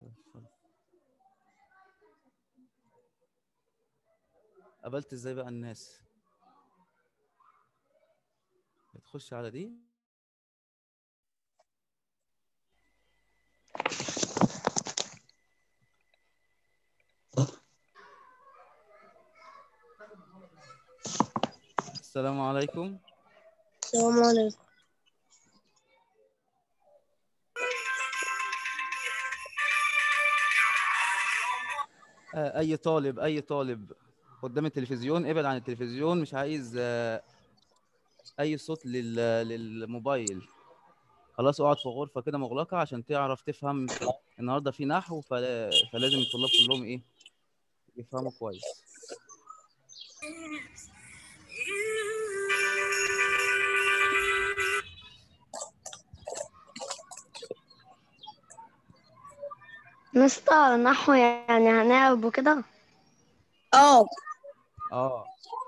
اتفضل. قابلت ازاي بقى الناس بتخش على دي السلام عليكم السلام عليكم آه، اي طالب اي طالب قدام التلفزيون ابعد عن التلفزيون مش عايز آه، اي صوت لل- للموبايل خلاص اقعد في غرفة كده مغلقة عشان تعرف تفهم النهارده في نحو فلا- فلازم الطلاب كلهم ايه يفهموا كويس مستر نحو يعني هنعرب وكده اه اه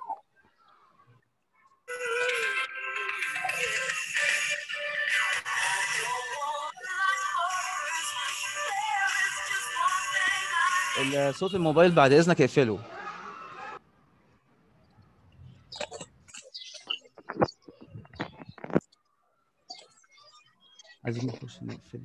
ال- صوت الموبايل بعد اذنك اقفله عايزين نخش نقفل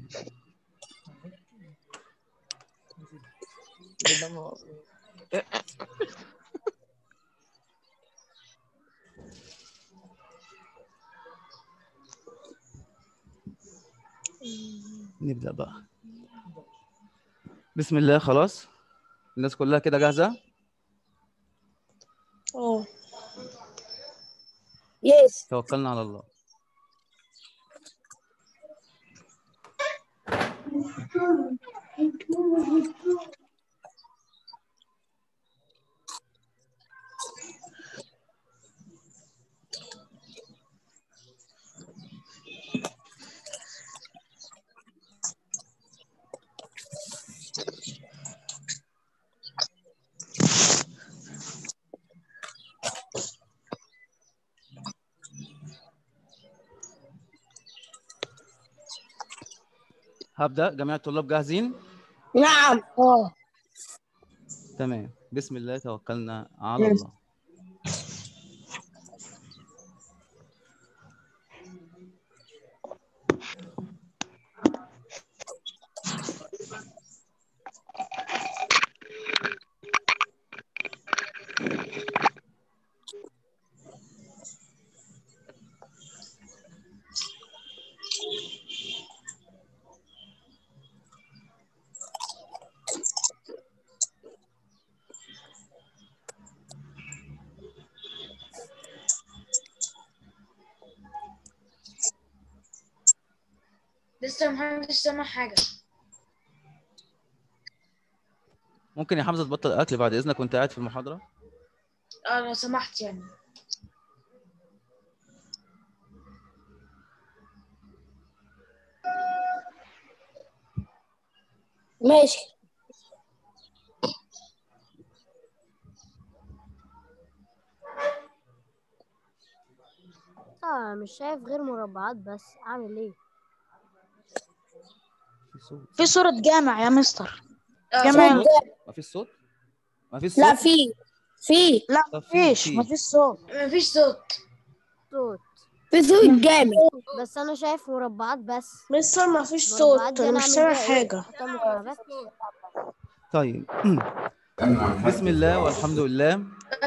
نبدأ بقى بسم الله خلاص الناس كلها كده جاهزة اه يس توكلنا على الله هبدأ جميع الطلاب جاهزين نعم اه تمام بسم الله توكلنا على الله لسه محدش سمع حاجة ممكن يا حمزة تبطل أكل بعد إذنك وأنت قاعد في المحاضرة اه لو سمحت يعني ماشي اه مش شايف غير مربعات بس اعمل ايه في صوت في صورة جامع يا مستر اه جماعة. صوت؟ مفيش صوت مفيش صوت لا في في لا طب في- مفيش في. مفيش صوت مفيش صوت صوت في صوت جامد بس انا شايف مربعات بس مستر ما فيش مربعات صوت دي انا أنا مش أعمل سامع بيها إيه؟ حاجة أحطها مكعبات طيب بسم الله والحمد لله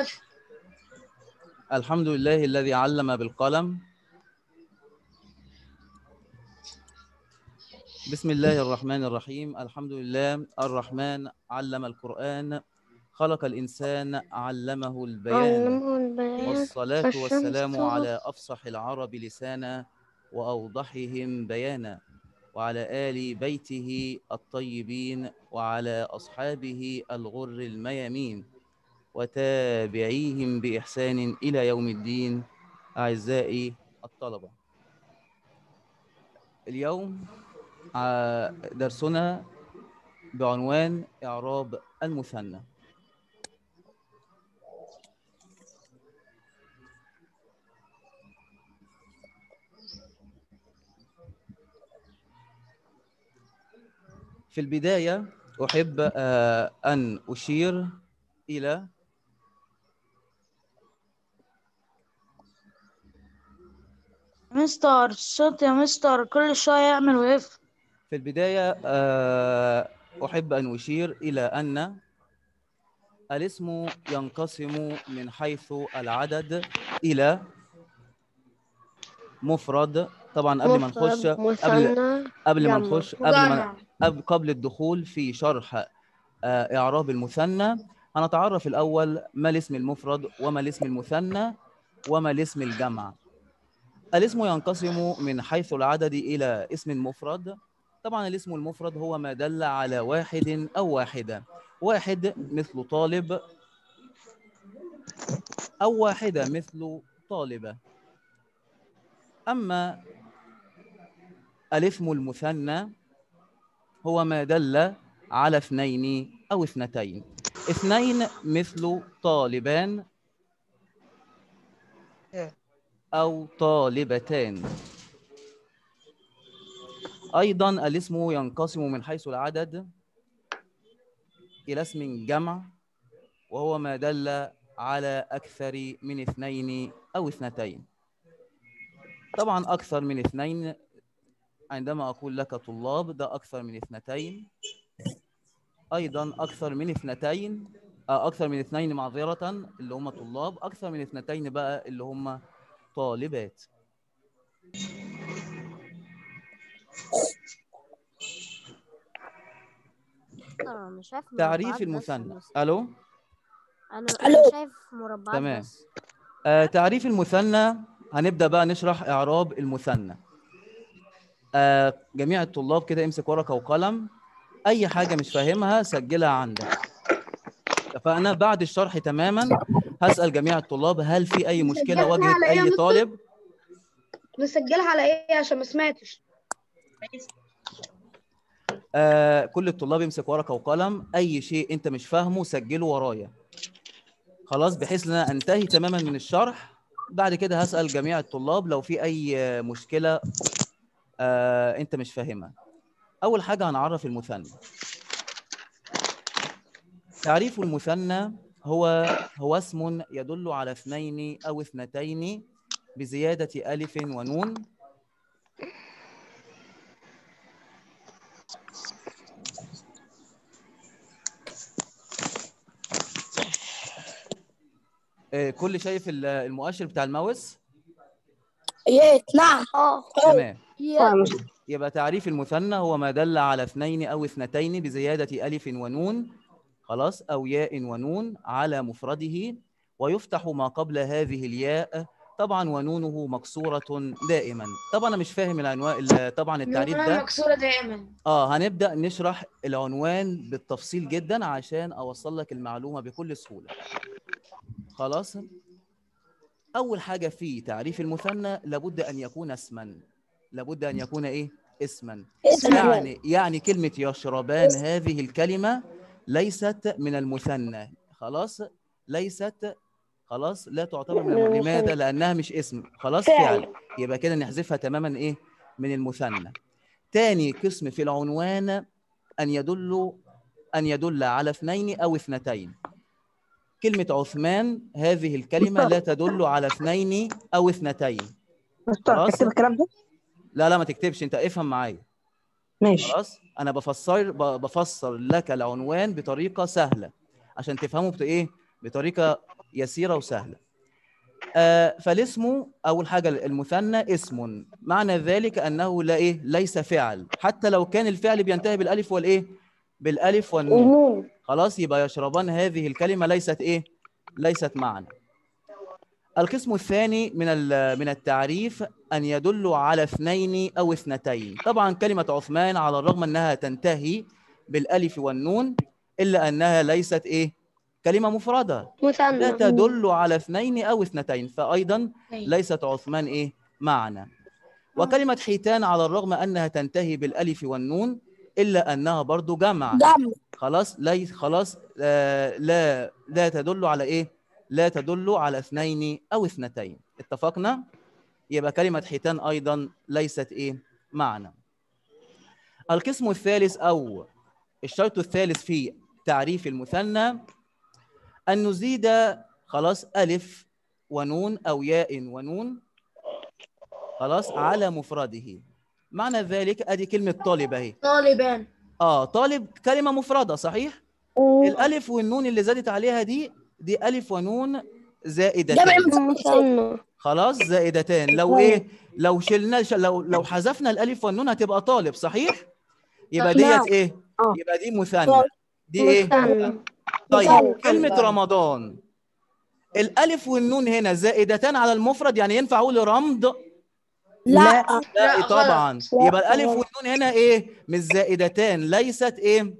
الحمد لله الذي علم بالقلم بسم الله الرحمن الرحيم الحمد لله الرحمن علم القرآن خلق الإنسان علمه البيان علمه البيان والصلاة فالشمس والسلام تغرب. على أفصح العرب لسانا وأوضحهم بيانا وعلى آل بيته الطيبين وعلى أصحابه الغر الميامين وتابعيهم بإحسان إلى يوم الدين أعزائي الطلبة اليوم ع- درسنا بعنوان إعراب المثنى في البداية أحب آه، أن أشير إلى مستر الصوت يا مستر كل شوية يعمل ويف في البداية آه، أحب أن أشير إلى أن الاسم ينقسم من حيث العدد إلى مفرد طبعا قبل ما نخش مفرد، قبل مثنى قبل ما جمع. نخش قبل ما جمع قبل قبل الدخول في شرح آه، إعراب المثنى هنتعرف الأول ما الاسم المفرد وما الاسم المثنى وما الاسم الجمع الاسم ينقسم من حيث العدد إلى اسم مفرد طبعا الاسم المفرد هو ما دل على واحد أو واحدة واحد مثل طالب أو واحدة مثل طالبة أما الاسم المثنى هو ما دل على اثنين أو اثنتين اثنين مثل طالبان أو طالبتان أيضا الاسم ينقسم من حيث العدد إلى اسم جمع وهو ما دل على أكثر من اثنين أو اثنتين طبعا أكثر من اثنين عندما أقول لك طلاب ده أكثر من اثنتين أيضا أكثر من اثنتين آه، أكثر من اثنين معذرة اللي هم طلاب أكثر من اثنتين بقى اللي هم طالبات أنا مش شايف تعريف مربعات بس المثنى بس. ألو أنا ألو. أنا شايف مربعات تمام. بس آه تعريف المثنى هنبدأ بقى نشرح إعراب المثنى آه جميع الطلاب كده امسك ورقة وقلم أي حاجة مش فاهمها سجلها عندك اتفقنا بعد الشرح تماما هسأل جميع الطلاب هل في أي مشكلة سجلها واجهت على إيه يا أي مستر؟ طالب نسجلها على ايه عشان ما سمعتش آه كل الطلاب يمسك ورقة وقلم أي شيء أنت مش فاهمه سجله ورايا خلاص بحيث ان انا انتهي تماما من الشرح بعد كده هسأل جميع الطلاب لو في أي آه، مشكلة آه أنت مش فاهمها أول حاجة هنعرف المثنى تعريف المثنى هو هو اسم يدل على اثنين أو اثنتين بزيادة ألف ونون آه، كل شايف ال- المؤشر بتاع الماوس يا نعم اه تمام يا يبقى تعريف المثنى هو ما دل على اثنين أو اثنتين بزيادة ألف ونون خلاص أو ياء ونون على مفرده ويفتح ما قبل هذه الياء طبعا ونونه مكسورة دائما طبعا أنا مش فاهم العنوان ال- طبعا التعريف نونها ده مكسورة دائما اه هنبدأ نشرح العنوان بالتفصيل جدا عشان أوصل لك المعلومة بكل سهولة خلاص أول حاجة في تعريف المثنى لابد أن يكون اسما لابد أن يكون إيه اسما اسم يعني يعني كلمة يشربان هذه الكلمة ليست من المثنى خلاص ليست خلاص لا تعتبر من الم... لماذا لأنها مش اسم خلاص فعل. فعل يبقى كده نحذفها تماما إيه من المثنى تاني قسم في العنوان أن يدل أن يدل على اثنين أو اثنتين كلمة عثمان هذه الكلمة لا تدل على اثنين أو اثنتين مستر خلاص. تكتب الكلام ده لا لا ما تكتبش أنت افهم معايا ماشي خلاص انا بفسر ب- بفسر لك العنوان بطريقه سهله عشان تفهمه بت ايه بطريقه يسيره وسهله آه فالاسم اول حاجه المثنى اسم معنى ذلك انه لا ايه ليس فعل حتى لو كان الفعل بينتهي بالالف والايه بالالف والنون ونون خلاص يبقى يشربان هذه الكلمه ليست ايه ليست معنى القسم الثاني من ال- من التعريف ان يدل على اثنين او اثنتين طبعا كلمه عثمان على الرغم انها تنتهي بالالف والنون الا انها ليست ايه كلمه مفرده لا مثنى تدل على اثنين او اثنتين فايضا ليست عثمان ايه معنى وكلمه حيتان على الرغم انها تنتهي بالالف والنون الا انها برضو جمع جمع خلاص لا خلاص آه لا لا تدل على ايه لا تدل على اثنين او اثنتين اتفقنا يبقى كلمه حيتان ايضا ليست ايه معنى القسم الثالث او الشرط الثالث في تعريف المثنى أن نزيد خلاص ألف ونون أو ياء ونون خلاص على مفرده معنى ذلك أدي كلمة طالب أهي طالبان آه طالب كلمة مفردة صحيح؟ الألف والنون اللي زادت عليها دي دي ألف ونون جمع زائدتان مثنى خلاص زائدتان لو ايه لو شلنا ش- لو لو حذفنا الالف والنون هتبقى طالب صحيح يبقى نعم. ديت ايه آه. يبقى دي مثنى دي ايه مثنى طيب مثنى. كلمة رمضان الألف والنون هنا زائدتان على المفرد يعني ينفع أقول رمض؟ لا لا لا، طبعا لا، يبقى الألف غلط. والنون هنا إيه؟ مش زائدتان ليست إيه؟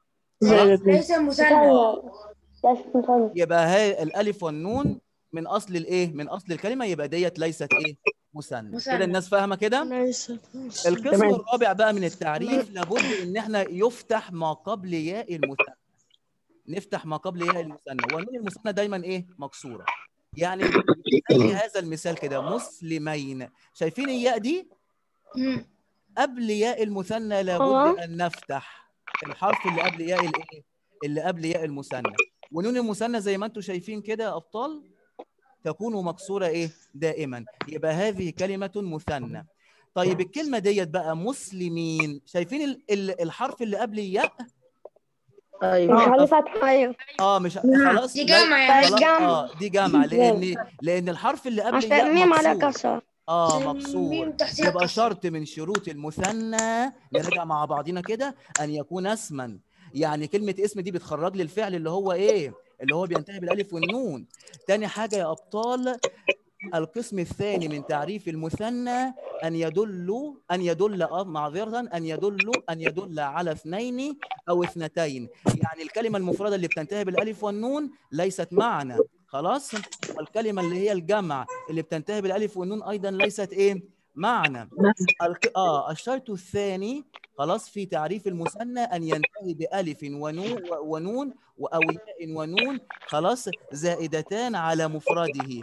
ليس مثنى مثنى يبقى هاي الألف والنون من أصل الإيه؟ من أصل الكلمة يبقى ديت ليست إيه؟ مثنى مثنى. كده الناس فاهمة كده؟ ليس القسم تمام. الرابع بقى من التعريف لابد ان احنا يفتح ما قبل ياء المثنى نفتح ما قبل ياء المثنى والنون المثنى دايما ايه مكسوره يعني زي هذا المثال كده مسلمين شايفين الياء دي مم. قبل ياء المثنى لابد آه. ان نفتح الحرف اللي قبل ياء الايه اللي قبل ياء المثنى ونون المثنى زي ما انتم شايفين كده يا ابطال تكون مكسوره ايه دائما يبقى هذه كلمه مثنى طيب الكلمه ديت بقى مسلمين شايفين ال- ال- الحرف اللي قبل الياء ايوه مش عليه فتحة أيوه اه مش خلاص دي لا- جمع يعني خلاص جمع. اه دي جمع لان لان الحرف اللي قبل عشان الياء ميم على مكسور كسر اه مكسور ميم تحتها يبقى كسر. شرط من شروط المثنى نرجع مع بعضينا كده ان يكون اسما يعني كلمه اسم دي بتخرج لي الفعل اللي هو ايه اللي هو بينتهي بالالف والنون تاني حاجه يا ابطال القسم الثاني من تعريف المثنى ان يدل ان يدل آه، معذره ان يدل ان يدل على اثنين او اثنتين يعني الكلمه المفرده اللي بتنتهي بالالف والنون ليست معنى خلاص والكلمه اللي هي الجمع اللي بتنتهي بالالف والنون ايضا ليست ايه معنى الك... اه الشرط الثاني خلاص في تعريف المثنى ان ينتهي بالف ونون ونون او ياء ونون خلاص زائدتان على مفرده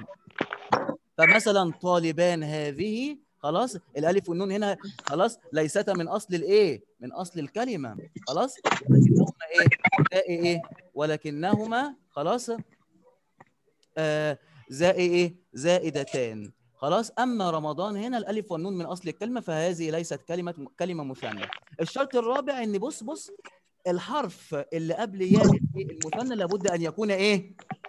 فمثلا طالبان هذه خلاص الالف والنون هنا خلاص ليستا من اصل الايه من اصل الكلمه خلاص ولكنهما ايه زائ ايه ولكنهما خلاص آه زائ ايه زائدتان خلاص اما رمضان هنا الالف والنون من اصل الكلمه فهذه ليست كلمه كلمه مثنى الشرط الرابع ان بص بص الحرف اللي قبل ياء المثنى لابد ان يكون ايه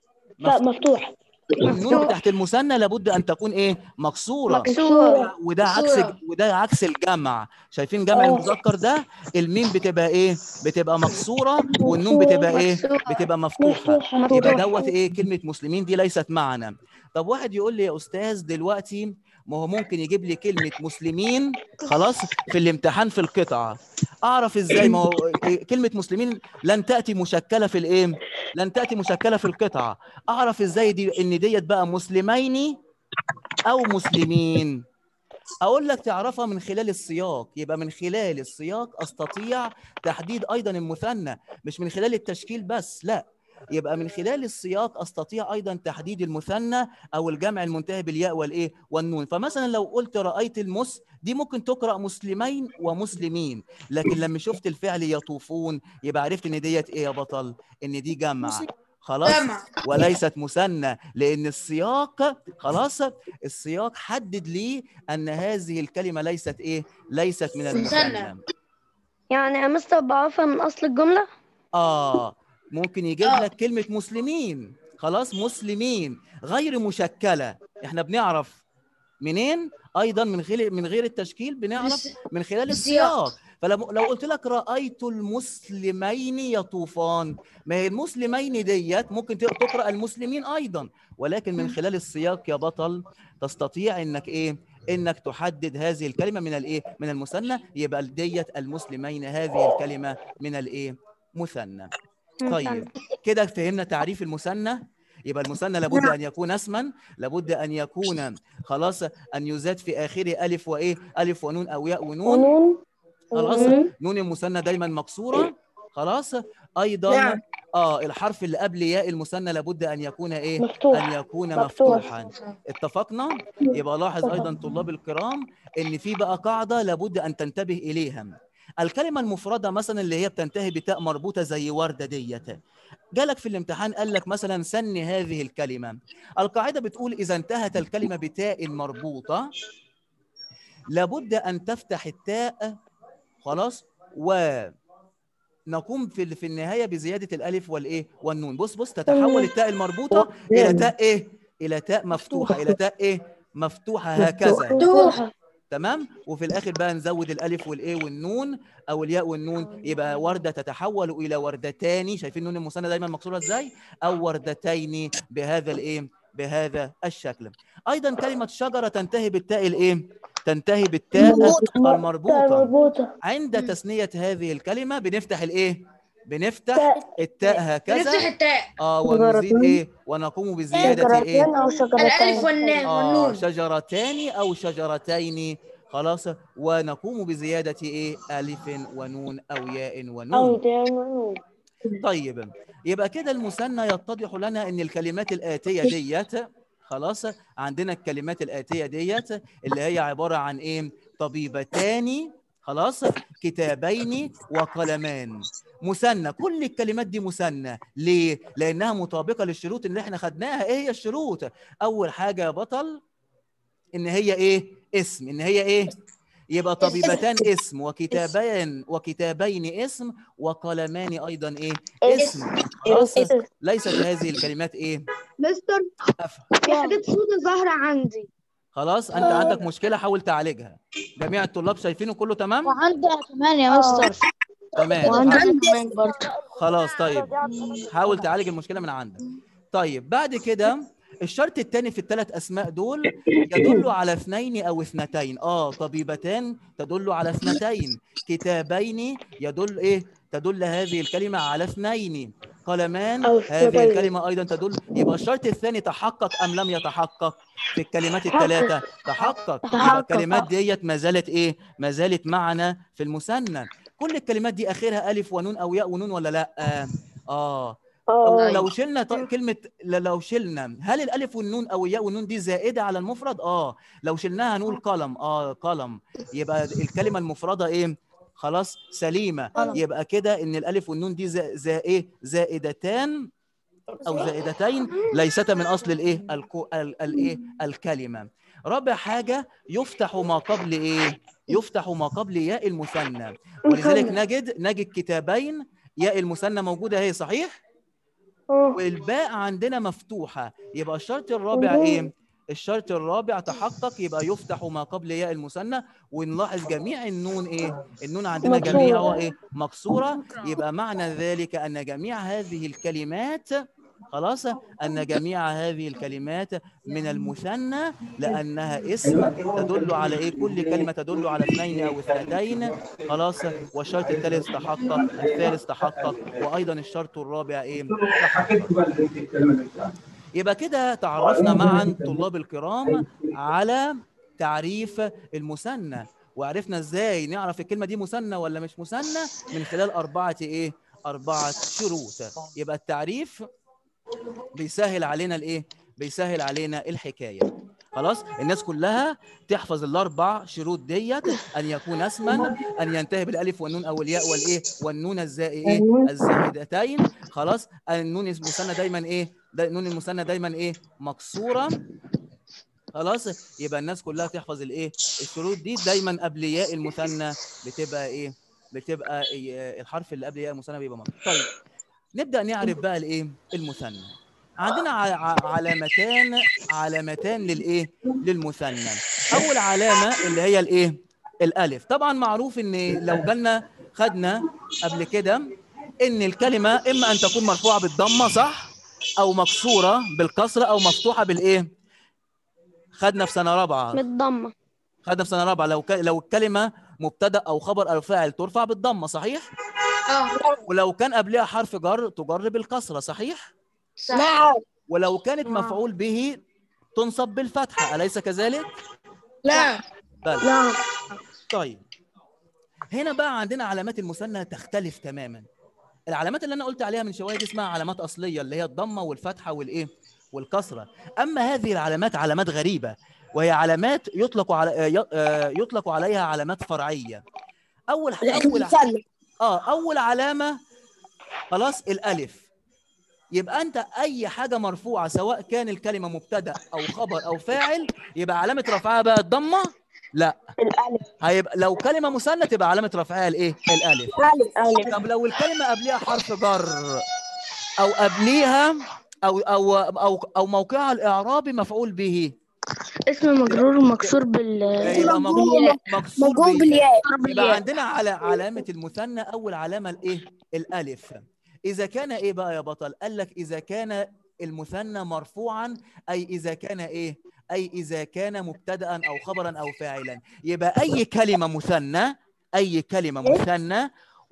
لا مفتوح النون تحت المثنى لابد ان تكون ايه مكسوره مكسور وده عكس مكسورة. وده عكس الجمع شايفين جمع آه. المذكر ده الميم بتبقى ايه بتبقى مكسوره والنون بتبقى ايه بتبقى مفتوحه يبقى دوت ايه كلمه مسلمين دي ليست معنا طب واحد يقول لي يا استاذ دلوقتي ما هو ممكن يجيب لي كلمه مسلمين خلاص في الامتحان في القطعه اعرف ازاي ما هو إيه كلمه مسلمين لن تاتي مشكله في الايه لن تاتي مشكله في القطعه اعرف ازاي دي ان ديت بقى مسلمين او مسلمين اقول لك تعرفها من خلال السياق يبقى من خلال السياق استطيع تحديد ايضا المثنى مش من خلال التشكيل بس لا يبقى من خلال السياق استطيع ايضا تحديد المثنى او الجمع المنتهي بالياء والايه والنون فمثلا لو قلت رايت المس دي ممكن تقرا مسلمين ومسلمين لكن لما شفت الفعل يطوفون يبقى عرفت ان ديت ايه يا بطل ان دي جمع خلاص جمع وليست مثنى لان السياق خلاص السياق حدد لي ان هذه الكلمه ليست ايه ليست من المثنى مثنى. يعني يا مستر بعرفها من أصل الجملة اه ممكن يجيب آه. لك كلمه مسلمين خلاص مسلمين غير مشكله احنا بنعرف منين ايضا من غير من غير التشكيل بنعرف بس- من خلال بالسياق. السياق فلو لو قلت لك رايت المسلمين يطوفان ما هي المسلمين ديت ممكن تقرا المسلمين ايضا ولكن من خلال السياق يا بطل تستطيع انك ايه انك تحدد هذه الكلمه من الايه من المثنى يبقى ديت المسلمين هذه الكلمه من الايه مثنى طيب كده فهمنا تعريف المثنى يبقى المثنى لابد ان يكون اسما لابد ان يكون خلاص ان يزاد في اخره الف وايه الف ونون او ياء ونون ونون خلاص ونون. نون المثنى دايما مكسوره خلاص ايضا نعم. اه الحرف اللي قبل ياء المثنى لابد ان يكون ايه مفتوح ان يكون مفتوح. مفتوحا اتفقنا يبقى لاحظ ايضا طلاب الكرام ان في بقى قاعده لابد ان تنتبه اليها الكلمه المفرده مثلا اللي هي بتنتهي بتاء مربوطه زي ورده ديت جالك في الامتحان قال لك مثلا سن هذه الكلمه القاعده بتقول اذا انتهت الكلمه بتاء مربوطه لابد ان تفتح التاء خلاص و نقوم في في النهايه بزياده الالف والايه والنون بص بص تتحول التاء المربوطه الى تاء ايه الى تاء مفتوحه الى تاء ايه مفتوحه هكذا مفتوحة تمام وفي الاخر بقى نزود الالف والايه والنون او الياء والنون يبقى ورده تتحول الى وردتان شايفين نون المثنى دايما مكسوره ازاي او وردتين بهذا الايه بهذا الشكل ايضا كلمه شجره تنتهي بالتاء الايه تنتهي بالتاء المربوطه مربوطة عند تثنيه هذه الكلمه بنفتح الايه بنفتح التاء هكذا نفتح التاء اه ونزيد ايه ونقوم بزياده ايه شجرتين أو الألف شجرتين والنون آه والنون شجرتان أو شجرتين خلاص ونقوم بزيادة إيه ألف ونون أو ياء أو ونون دائما طيب يبقى كده المثنى يتضح لنا إن الكلمات الآتية ديت خلاص عندنا الكلمات الآتية ديت اللي هي عبارة عن إيه طبيبتان خلاص كتابين وقلمان مثنى كل الكلمات دي مثنى ليه لانها مطابقه للشروط اللي احنا خدناها ايه هي الشروط اول حاجه يا بطل ان هي ايه اسم ان هي ايه يبقى طبيبتان اسم وكتابين وكتابين اسم وقلمان ايضا ايه اسم خلاص ليست هذه الكلمات ايه مستر أفهم. في حاجات سودة ظاهرة عندي خلاص انت عندك مشكله حاول تعالجها جميع الطلاب شايفينه كله تمام وعندها كمان يا مستر تمام وعندها كمان برضه خلاص طيب حاول تعالج المشكله من عندك طيب بعد كده الشرط الثاني في الثلاث اسماء دول يدل على اثنين او اثنتين اه طبيبتان تدل على اثنتين كتابين يدل ايه تدل هذه الكلمه على اثنين قلمان أو هذه اثنتين. الكلمه ايضا تدل يبقى الشرط الثاني تحقق ام لم يتحقق في الكلمات الثلاثه تحقق يبقى تحقق. الكلمات ديت ما زالت ايه ما زالت معنا في المثنى كل الكلمات دي اخرها الف ونون او ياء ونون ولا لا اه اه لو شلنا ط- كلمة ل- لو شلنا هل الألف والنون أو الياء والنون دي زائدة على المفرد؟ آه لو شلناها هنقول قلم آه قلم يبقى الكلمة المفردة إيه؟ خلاص سليمة يبقى كده إن الألف والنون دي زا زا إيه؟ زائدتان أو زائدتين ليستا من أصل الإيه؟ الكو ال- الإيه؟ الكلمة رابع حاجة يفتح ما قبل إيه؟ يفتح ما قبل ياء المثنى ولذلك نجد نجد كتابين ياء المثنى موجودة هي صحيح؟ والباء عندنا مفتوحة يبقى الشرط الرابع ايه؟ الشرط الرابع تحقق يبقى يفتح ما قبل ياء المثنى ونلاحظ جميع النون ايه؟ النون عندنا مكسورة. جميعها ايه؟ مكسورة يبقى معنى ذلك ان جميع هذه الكلمات خلاص ان جميع هذه الكلمات من المثنى لانها اسم تدل على ايه كل كلمه تدل على اثنين او اثنتين خلاص والشرط الثالث تحقق الثالث تحقق وايضا الشرط الرابع ايه يبقى كده تعرفنا معا طلاب الكرام على تعريف المثنى وعرفنا ازاي نعرف الكلمه دي مثنى ولا مش مثنى من خلال اربعه ايه اربعه شروط يبقى التعريف بيسهل علينا الايه بيسهل علينا الحكايه خلاص الناس كلها تحفظ الاربع شروط ديت ان يكون اسما ان ينتهي بالالف والنون او الياء والايه والنون الزائي ايه الزائدتين خلاص النون المثنى دايما ايه دا نون المثنى دايما ايه مكسوره خلاص يبقى الناس كلها تحفظ الايه الشروط دي دايما قبل ياء المثنى بتبقى ايه بتبقى إيه الحرف اللي قبل ياء المثنى بيبقى مكسور طيب نبدا نعرف بقى الايه المثنى عندنا ع- ع- علامتان علامتان للايه للمثنى اول علامه اللي هي الايه الالف طبعا معروف ان لو جالنا خدنا قبل كده ان الكلمه اما ان تكون مرفوعه بالضمه صح او مكسوره بالكسره او مفتوحه بالايه خدنا في سنه رابعه متضمة خدنا في سنه رابعه لو ك... لو الكلمه مبتدا او خبر او فاعل ترفع بالضمه صحيح اه ولو كان قبلها حرف جر تجر بالكسره صحيح صح ولو كانت مفعول به تنصب بالفتحه اليس كذلك لا بل لا طيب هنا بقى عندنا علامات المثنى تختلف تماما العلامات اللي انا قلت عليها من شويه دي اسمها علامات اصليه اللي هي الضمه والفتحه والايه والكسره اما هذه العلامات علامات غريبه وهي علامات يطلق على آه، ي- آه، يطلق عليها علامات فرعيه اول اول اه اول علامه خلاص الالف يبقى انت اي حاجه مرفوعه سواء كان الكلمه مبتدا او خبر او فاعل يبقى علامه رفعها بقى الضمه لا الألف هيبقى لو كلمه مثنى تبقى علامه رفعها الايه الالف الألف طب لو الكلمه قبلها حرف جر او قبليها او او او او موقعها الاعرابي مفعول به اسم مجرور مكسور بال يبقى مجرور مكسور مجرور به بالياء يبقى عندنا على علامة المثنى أول علامة الإيه؟ الألف. إذا كان إيه بقى يا بطل؟ قال لك إذا كان المثنى مرفوعا أي إذا كان إيه؟ أي إذا كان مبتدأ أو خبرا أو فاعلا. يبقى أي كلمة مثنى أي كلمة مثنى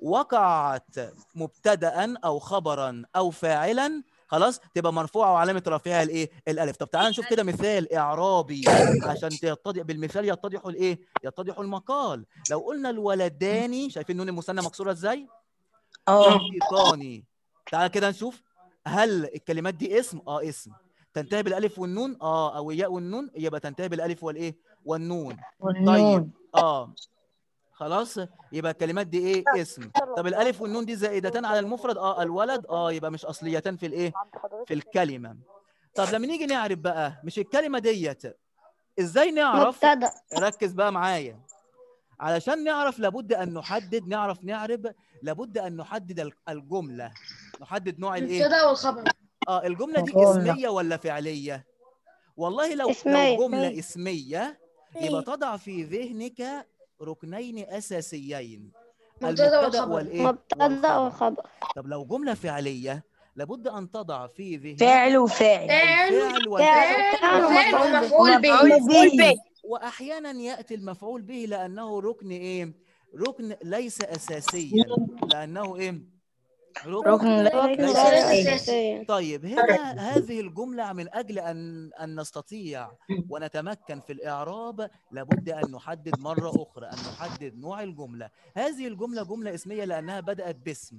وقعت مبتدأ أو خبرا أو فاعلا خلاص تبقى مرفوعه وعلامه رفعها الايه الالف طب تعال نشوف كده مثال اعرابي عشان يتضح بالمثال يتضح الايه يتضح المقال لو قلنا الولدان شايفين نون المثنى مكسوره ازاي اه شيطاني تعال كده نشوف هل الكلمات دي اسم اه اسم تنتهي بالالف والنون اه او الياء والنون يبقى تنتهي بالالف والايه والنون طيب اه خلاص يبقى الكلمات دي ايه اسم طب الالف والنون دي زائدتان على المفرد اه الولد اه يبقى مش اصليتان في الايه في الكلمه طب لما نيجي نعرف بقى مش الكلمه ديت ازاي نعرف مبتدأ ركز بقى معايا علشان نعرف لابد ان نحدد نعرف نعرف لابد ان نحدد ال- الجمله نحدد نوع الايه المبتدا والخبر اه الجمله دي جملة. اسميه ولا فعليه والله لو اسمية. لو جمله اسميه يبقى تضع في ذهنك ركنين اساسيين مبتدا المبتدا والخبر والايه مبتدأ والخبر. وخبر طب لو جمله فعليه لابد ان تضع في ذهنك فاعل وفاعل فاعل الفاعل والفاعل فاعل ومفعول به مفعول به واحيانا ياتي المفعول به لانه ركن ايه ركن ليس اساسيا لانه ايه ركن ركن ليس غير أساسي. أساسي طيب هنا هذه الجملة من أجل أن أن نستطيع ونتمكن في الإعراب لابد أن نحدد مرة أخرى أن نحدد نوع الجملة هذه الجملة جملة اسمية لأنها بدأت باسم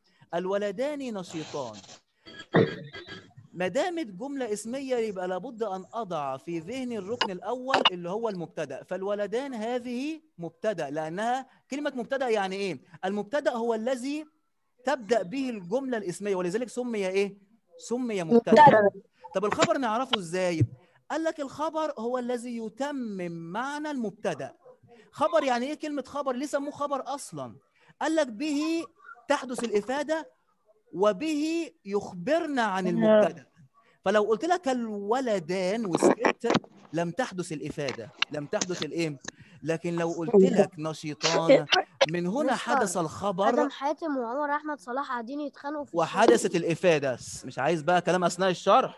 الولدان نشيطان ما دامت جملة اسمية يبقى لابد أن أضع في ذهني الركن الأول اللي هو المبتدأ فالولدان هذه مبتدأ لأنها كلمة مبتدأ يعني إيه؟ المبتدأ هو الذي تبدأ به الجملة الاسمية ولذلك سمي إيه؟ سمي مبتدأ طب الخبر نعرفه إزاي؟ قال لك الخبر هو الذي يتمم معنى المبتدأ خبر يعني إيه كلمة خبر؟ ليه سموه خبر أصلا؟ قال لك به تحدث الإفادة وبه يخبرنا عن المبتدا فلو قلت لك الولدان وسكت لم تحدث الافاده لم تحدث الايه لكن لو قلت لك نشيطان من هنا مستر. حدث الخبر ادم حاتم وعمر احمد صلاح قاعدين يتخانقوا في وحدثت الافاده مش عايز بقى كلام اثناء الشرح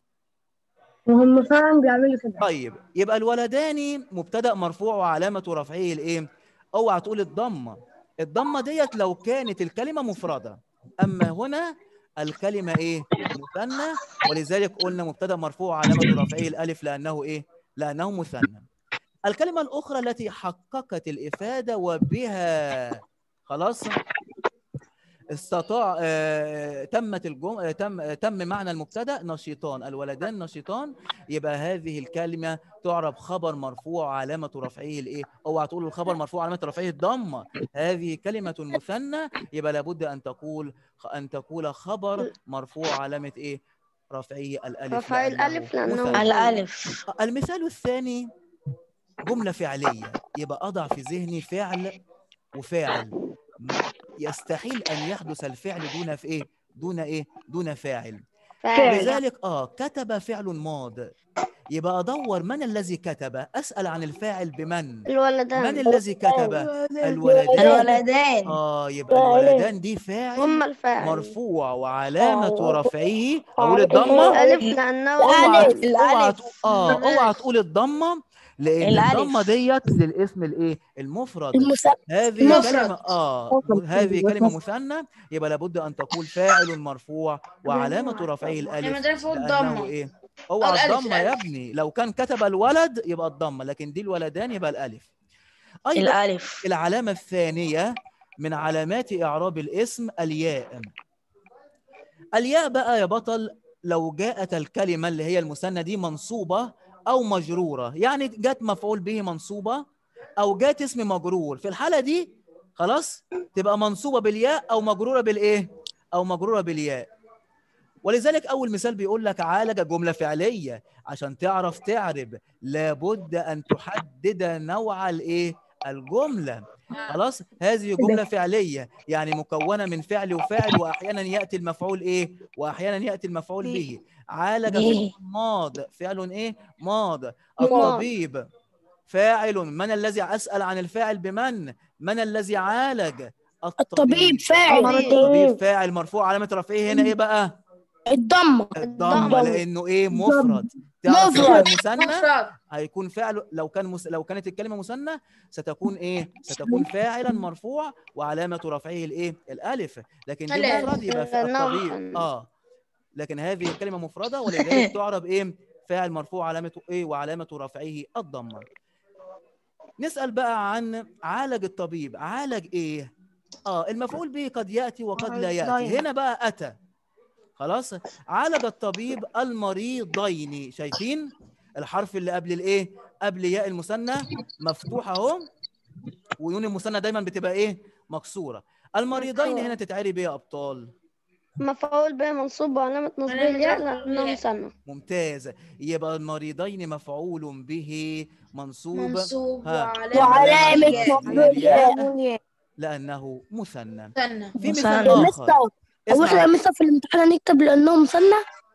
وهم فعلا بيعملوا كده طيب يبقى الولدان مبتدا مرفوع وعلامه رفعه الايه اوعى تقول الضمه الضمه ديت لو كانت الكلمه مفرده اما هنا الكلمه ايه مثنى ولذلك قلنا مبتدا مرفوع علامه رفعه الالف لانه ايه لانه مثنى الكلمه الاخرى التي حققت الافاده وبها خلاص استطاع آه، تمت الجم... آه، تم آه، تم معنى المبتدا نشيطان الولدان نشيطان يبقى هذه الكلمه تعرب خبر مرفوع علامه رفعه الايه اوعى تقول الخبر مرفوع علامه رفعه الضمه هذه كلمه مثنى يبقى لابد ان تقول ان تقول خبر مرفوع علامه ايه رفعه الالف رفع لأنه الألف لأنه مثنى. الألف المثال الثاني جملة فعلية يبقى أضع في ذهني فعل وفاعل يستحيل أن يحدث الفعل دون في إيه؟ دون إيه؟ دون فاعل فاعل لذلك آه كتب فعل ماض يبقى أدور من الذي كتب أسأل عن الفاعل بمن الولدان من الذي كتب الولدان الولدان آه يبقى الولدان دي فاعل هم الفاعل مرفوع وعلامة رفعه أقول الضمة الألف لأنه اوعى الألف. اوعى الألف. اه اوعى تقول الضمه لان الألف. الضمه ديت للاسم الايه المفرد هذه المفرد. كلمه اه م- هذه كلمه مثنى يبقى لابد ان تقول فاعل مرفوع وعلامه رفعه لما الالف ده فوق لانه الضمه ايه اوعى الألف، الضمه يا الألف. ابني لو كان كتب الولد يبقى الضمه لكن دي الولدان يبقى الالف ايضا الألف العلامه الثانيه من علامات اعراب الاسم الياء الياء بقى يا بطل لو جاءت الكلمة اللي هي المثنى دي منصوبة أو مجرورة يعني جت مفعول به منصوبة أو جات اسم مجرور في الحالة دي خلاص تبقى منصوبه بالياء او مجروره بالايه او مجروره بالياء ولذلك اول مثال بيقول لك عالج جمله فعليه عشان تعرف تعرب لابد ان تحدد نوع الايه الجمله خلاص هذه جمله فعليه يعني مكونه من فعل وفاعل واحيانا ياتي المفعول ايه واحيانا ياتي المفعول به عالج فعل ماض فعل ايه ماض الطبيب فاعل من الذي اسال عن الفاعل بمن من الذي عالج الطبيب فاعل الطبيب فاعل مرفوع علامه رفعه هنا ايه بقى الضمة الضمه لانه ايه مفرد تعرف مفرد. إن المثنى مفرد هيكون فعل لو كان مس... لو كانت الكلمه مثنى ستكون ايه ستكون فاعلا مرفوع وعلامه رفعه الايه الالف لكن دي الألف. مفرد يبقى في لأنه الطبيب محن. اه لكن هذه الكلمه مفرده ولذلك تعرب ايه فاعل مرفوع علامته ايه وعلامه رفعه الضمه نسال بقى عن عالج الطبيب عالج ايه اه المفعول به قد ياتي وقد لا ياتي هنا بقى اتى خلاص عالج الطبيب المريضين شايفين الحرف اللي قبل الايه قبل ياء المثنى مفتوح اهو ونون المثنى دايما بتبقى ايه مكسوره المريضين هنا تتعرب ايه يا ابطال مفعول به منصوب وعلامة نصبه علامة الياء رفعه لأنه الياء. مثنى ممتاز يبقى المريضين مفعول به منصوب منصوب ها. وعلامة نصبه الياء. لانه مثنى استنى في مثنى. مثال اخر مستر هو اسمع احنا مثل في الامتحان هنكتب لأنه مثنى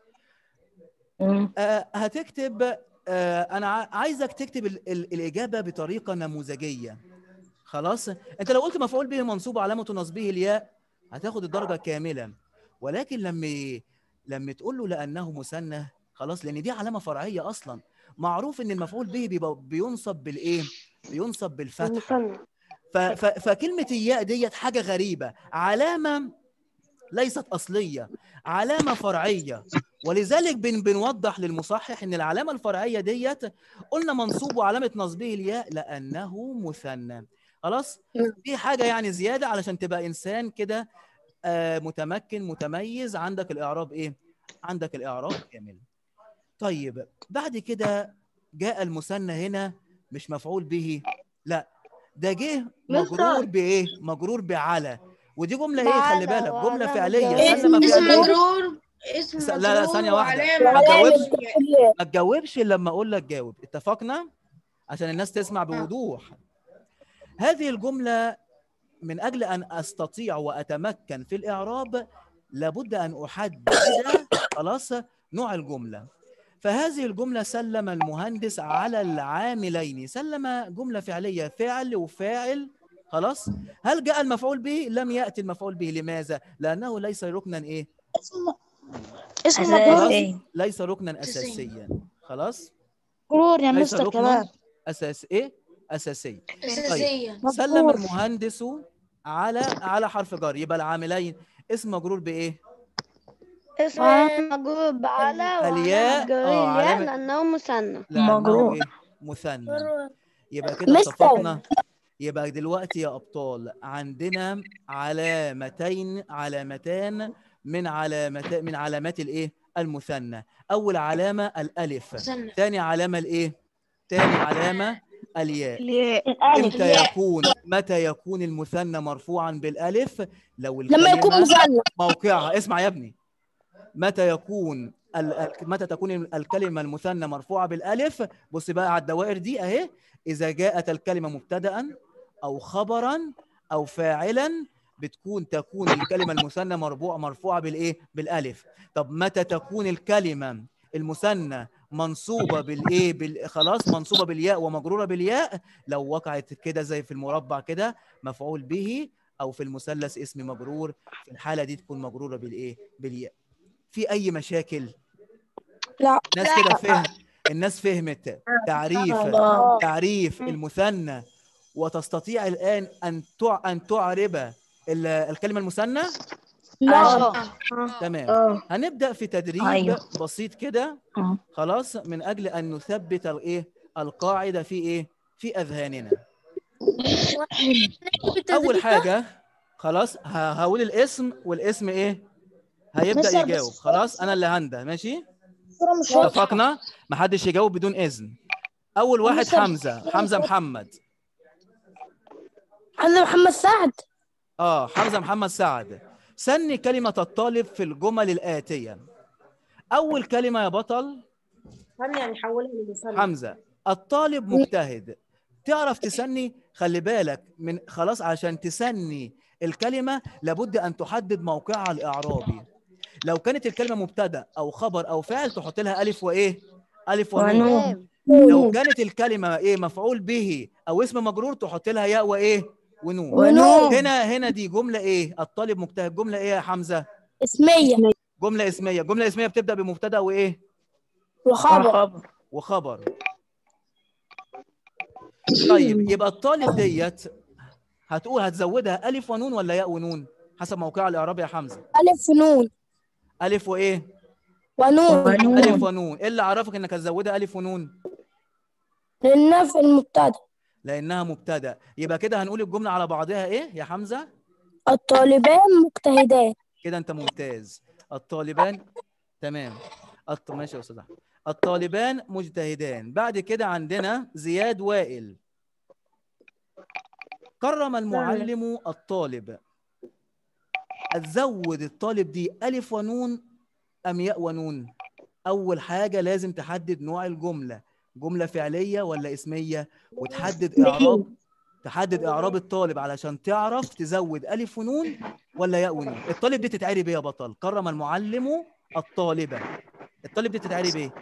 آه، هتكتب آه، انا ع- عايزك تكتب ال- ال- الاجابه بطريقه نموذجيه خلاص انت لو قلت مفعول به منصوب علامه نصبه الياء هتاخد الدرجه كامله ولكن لما لما تقول له لانه مثنى خلاص لان دي علامه فرعيه اصلا معروف ان المفعول به بيبقى بينصب بالايه بينصب بالفتح مثنى ف ف فكلمة الياء ديت حاجة غريبة علامة ليست أصلية علامة فرعية ولذلك بن بنوضح للمصحح إن العلامة الفرعية ديت قلنا منصوب وعلامة نصبه الياء لأنه مثنى خلاص نعم. دي حاجة يعني زيادة علشان تبقى إنسان كده آه، متمكن متميز عندك الإعراب إيه؟ عندك الإعراب كامل طيب بعد كده جاء المثنى هنا مش مفعول به لا ده جه مجرور بايه مجرور بعلى ودي جمله ايه خلي بعلى بالك جمله وعلامة فعليه جوازها. سلم اسم فعل مجرور اسم س- مجرور لا، لا، ثانية واحدة. وعلامة ما تجاوبش. جوازها. ما تجاوبش إلا لما اقول لك جاوب اتفقنا عشان الناس تسمع بوضوح هذه الجمله من اجل ان استطيع واتمكن في الاعراب لابد ان احدد خلاص نوع الجمله فهذه الجمله سلم المهندس على العاملين سلم جمله فعليه فعل وفاعل خلاص هل جاء المفعول به لم ياتي المفعول به لماذا لانه ليس ركنا ايه اسم خلاص مجرور أساسي. ليس ركنا اساسيا خلاص مجرور يا ليس مستر ركنا كمان اساس ايه اساسي اساسيا سلم المهندس على على حرف جر يبقى العاملين اسم مجرور بايه اسم مجرور بعلى الياء، وعلامة آه، جرير علامة- لأنه مثنى لانه مجرور. ايه مثنى يبقى كده مستر. اتفقنا يبقى دلوقتي يا ابطال عندنا علامتين علامتان من علامات من علامات الايه المثنى اول علامه الالف استنى ثاني علامه الايه ثاني علامه الياء الياء امتى يكون متى يكون المثنى مرفوعا بالالف لو لما يكون الكلمة مثنى موقعها اسمع يا ابني متى يكون ال... ال- متى تكون الكلمه المثنى مرفوعه بالالف بص بقى على الدوائر دي اهي اذا جاءت الكلمه مبتدا او خبرا او فاعلا بتكون تكون الكلمه المثنى مرفوعه مرفوعه بالايه بالالف طب متى تكون الكلمه المثنى منصوبه بالايه بال... خلاص منصوبه بالياء ومجروره بالياء لو وقعت كده زي في المربع كده مفعول به او في المثلث اسم مجرور في الحاله دي تكون مجروره بالايه بالياء في اي مشاكل لا الناس كده فهم الناس فهمت تعريف تعريف المثنى وتستطيع الان ان تع... ان تعرب ال- الكلمه المثنى لا تمام اه هنبدا في تدريب أيوه. بسيط كده آه. خلاص من اجل ان نثبت الايه القاعده في ايه في اذهاننا اول حاجه خلاص ه- هقول الاسم والاسم ايه هيبدا مستر، يجاوب خلاص انا اللي هنده ماشي الصورة مش واضحة اتفقنا محدش يجاوب بدون اذن اول واحد مستر، حمزه حمزه محمد حمزة محمد سعد اه حمزه محمد سعد سني كلمه الطالب في الجمل الاتيه اول كلمه يا بطل ثانية نحولها لمثال حمزه الطالب مجتهد تعرف تسني خلي بالك من خلاص عشان تسني الكلمه لابد ان تحدد موقعها الاعرابي لو كانت الكلمه مبتدا او خبر او فعل تحط لها الف وايه الف ونون تمام لو كانت الكلمه ايه مفعول به او اسم مجرور تحط لها ياء وايه ونون ونون. هنا هنا دي جمله ايه الطالب مجتهد جمله ايه يا حمزه اسمية جمله اسميه جمله اسميه بتبدا بمبتدا وايه وخبر وخبر طيب يبقى الطالب ديت هتقول هتزودها الف ونون ولا ياء ونون حسب موقعها الاعرابي يا حمزه ألف ونون الف وايه ونون الف ونون ايه اللي عرفك انك هتزودها الف ونون لأنها في المبتدأ لانها مبتدا يبقى كده هنقول الجمله على بعضها ايه يا حمزه الطالبان مجتهدان كده انت ممتاز الطالبان تمام الط... ماشي يا استاذ احمد الطالبان مجتهدان بعد كده عندنا زياد وائل كرم المعلم الطالب هتزود الطالب دي الف ونون ام ياء ونون اول حاجه لازم تحدد نوع الجمله جمله فعليه ولا اسميه وتحدد اعراب تحدد اعراب الطالب علشان تعرف تزود الف ونون ولا ياء ونون الطالب دي تتعرب ايه يا بطل كرم المعلم الطالبه الطالب دي تتعرب ايه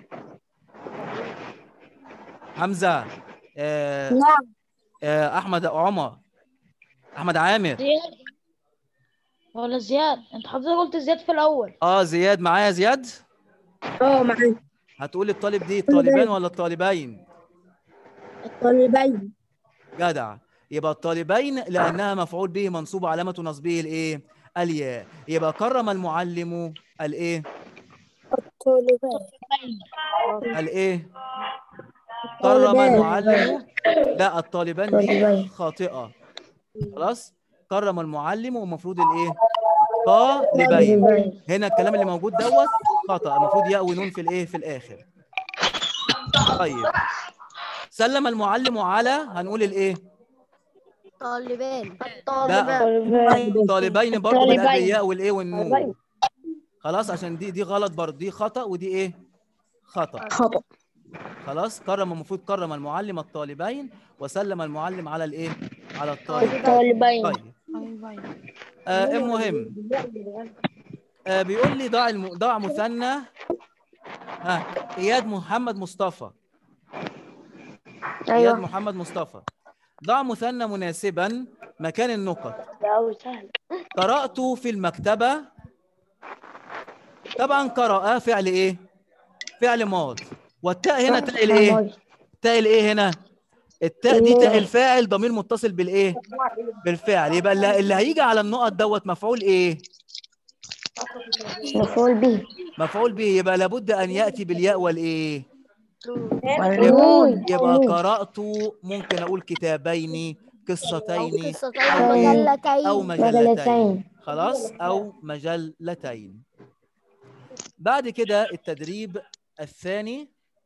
حمزه آه نعم آه احمد عمر احمد عامر زياد ولا زياد انت حضرتك قلت زياد في الاول اه زياد معايا زياد اه معاك هتقول الطالب دي الطالبان ولا الطالبين الطالبين جدع يبقى الطالبين لانها مفعول به منصوب علامه نصبه الايه الياء يبقى كرم المعلم الايه الطالبان الايه كرم طالبان. المعلم لا الطالبان دي طالبين. خاطئه خلاص كرم المعلم ومفروض الايه طالبين هنا الكلام اللي موجود دوت خطا المفروض ياء ونون في الايه في الاخر طيب سلم المعلم على هنقول الايه طالبان لا طالبين برضه طالبين. بالابياء والايه والنون خلاص عشان دي دي غلط برضه دي خطا ودي ايه خطا خطأ خلاص كرم المفروض كرم المعلم الطالبين وسلم المعلم على الايه على الطالب الطالبين طيب آه المهم آه بيقول لي ضع الم... ضع مثنى ها اياد محمد مصطفى اياد محمد مصطفى ضع مثنى مناسبا مكان النقط قرأت في المكتبة طبعا قرأ فعل ايه فعل ماض والتاء هنا تاء الايه تاء الايه هنا التاء دي تاء الفاعل ضمير متصل بالايه بالفعل يبقى اللي, اللي هيجي على النقط دوت مفعول ايه مفعول به مفعول به يبقى لابد ان ياتي بالياء والايه والنون يبقى قرات ممكن اقول كتابين أو قصتين قصتين أو إيه؟ مجلتين او مجلتين خلاص او مجلتين بعد كده التدريب الثاني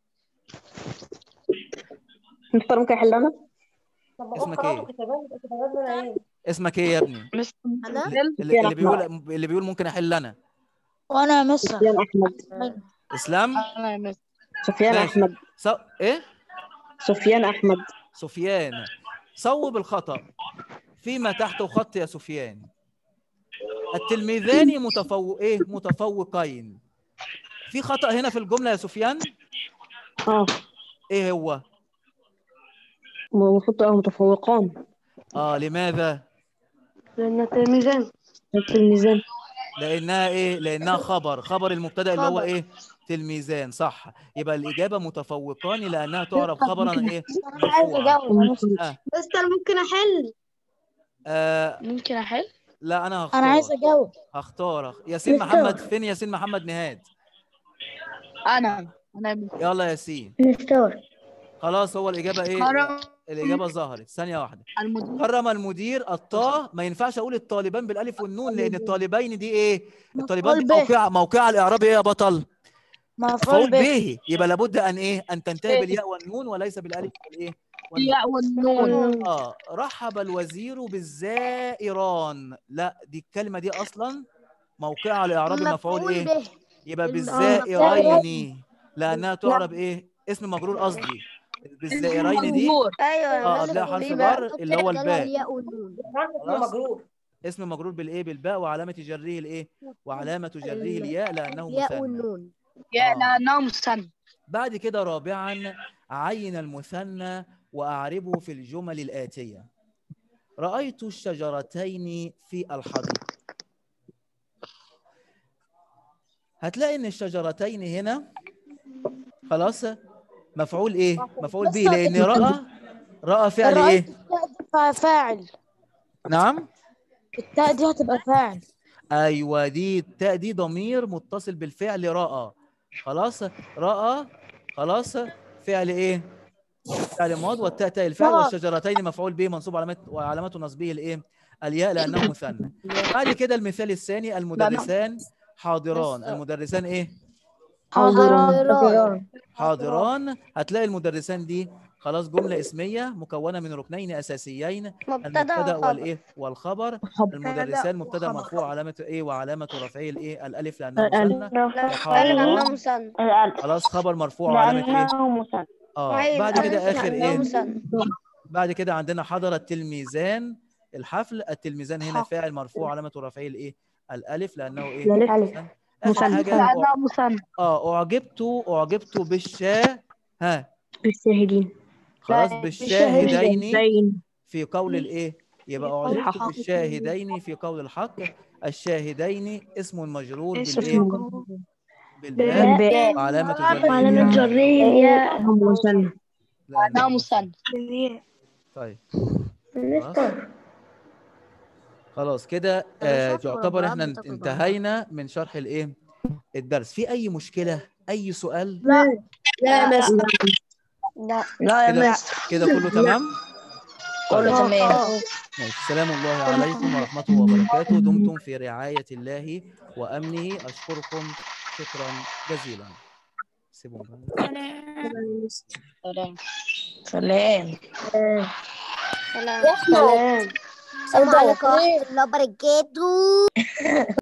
مستر ممكن احل انا اسمك ايه اسمك ايه يا ابني أنا اللي, اللي بيقول اللي بيقول ممكن احل انا وانا يا مستر سفيان احمد اسلام انا يا مستر سفيان ماشي. احمد ص... ايه سفيان احمد سفيان صوب الخطأ فيما تحته خط يا سفيان التلميذان متفوق ايه متفوقين في خطأ هنا في الجملة يا سفيان اه ايه هو المفروض تبقى متفوقان اه لماذا لأن التلميذان التلميذان لانها ايه لانها خبر خبر المبتدا اللي هو خبر. ايه تلميذان صح يبقى الاجابه متفوقان لانها تعرف خبرا ايه مرفوعا آه. مستر ممكن احل آه ممكن احل لا انا هختار انا عايز اجاوب هختار ياسين محمد فين ياسين محمد نهاد انا انا يا مستر. يلا ياسين مستر خلاص هو الاجابه ايه كرم الاجابه ظهرت ثانيه واحده المدير كرم المدير الطاء ما ينفعش اقول الطالبان بالالف والنون لان الطالبين دي ايه الطالبان دي مفعول به. موقع موقع الاعراب ايه يا بطل مفعول مفعول به به يبقى لابد ان ايه ان تنتهي بالياء والنون وليس بالالف والايه الياء والنون اه رحب الوزير بالزائران لا دي الكلمه دي اصلا موقعها على اعراب المفعول ايه به يبقى الم- بالزائرين لانها تعرب ايه اسم مجرور قصدي بالزائرين دي ايوه اه قبلها حرف جر اللي هو الباء الياء والنون خلاص؟ مجرور اسم مجرور بالايه بالباء وعلامه جره الايه وعلامه جره الياء لانه الياء مثنى والنون ياء آه. لأنها مثنى بعد كده رابعا عين المثنى وأعربه في الجمل الآتية رأيت الشجرتين في الحديقة هتلاقي إن الشجرتين هنا خلاص مفعول إيه؟ مفعول به لأن رأى رأى فعل إيه؟ فاعل نعم التاء دي هتبقى فاعل ايوه دي التاء دي ضمير متصل بالفعل راى خلاص راى خلاص فعل ايه فعل ماض والتاء تاء الفعل آه. والشجرتين مفعول به منصوب علامه وعلامه نصبه الايه الياء لانه مثنى بعد كده المثال الثاني المدرسان حاضران المدرسان ايه حاضران حاضران هتلاقي المدرسان دي خلاص جمله اسميه مكونه من ركنين اساسيين المبتدا والايه والخبر المدرسان مبتدا مرفوع علامه ايه وعلامه رفعه الايه الالف لانه مثنى وحاضران خلاص خبر مرفوع علامه ايه اه بعد كده اخر ايه بعد كده عندنا حضر التلميذان الحفل التلميذان هنا فاعل مرفوع علامه رفعه الايه الالف لانه ايه مثنى. اخر حاجه لأنها مثنى اه اعجبت اعجبت بالشا ها بالشاهدين خلاص بالشاهدين زين في قول الايه يبقى اعجبت بالشاهدين في قول الحق الشاهدين اسم مجرور بالايه بالباء باء وعلامه وعلامة جره جره الياء هم مثنى لأنها مثنى طيب خلاص خلاص كده آه شاطر تعتبر والله، احنا بتاخد انتهينا من شرح الايه الدرس في اي مشكله اي سؤال لا بس لا يا كده مستر كده كله تمام كله تمام ماشي سلام الله عليكم ورحمته وبركاته دمتم في رعايه الله وامنه اشكركم شكرا جزيلا سيبهم بقى. سلام سلام سلام السلام عليكم ورحمة الله وبركاته